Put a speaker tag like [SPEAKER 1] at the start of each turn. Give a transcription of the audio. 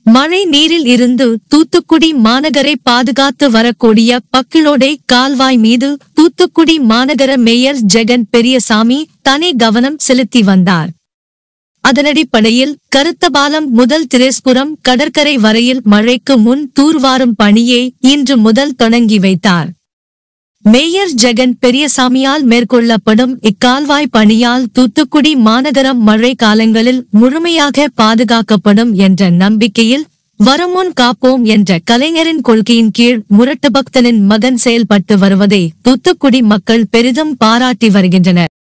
[SPEAKER 1] மழை நீரில் இருந்து தூத்துக்குடி மாநகரை பாதுகாத்து வரக்கூடிய பக்கிளோடை கால்வாய் மீது தூத்துக்குடி மாநகர மேயர் ஜெகன் பெரியசாமி தனி கவனம் செலுத்தி வந்தார் அதனடிப்படையில் கருத்தபாலம் முதல் திரேஸ்புரம் கடற்கரை வரையில் மழைக்கு முன் தூர்வாரும் பணியை இன்று முதல் தொடங்கி வைத்தார் மேயர் ஜெகன் பெரியசாமியால் மேற்கொள்ளப்படும் இக்கால்வாய் பணியால் தூத்துக்குடி மாநகரம் மழை காலங்களில் முழுமையாக பாதுகாக்கப்படும் என்ற நம்பிக்கையில் வருமுன் காப்போம் என்ற கலைஞரின் கொள்கையின் கீழ் முரட்டு பக்தனின் மகன் செயல்பட்டு வருவதை தூத்துக்குடி மக்கள் பெரிதும் பாராட்டி வருகின்றனர்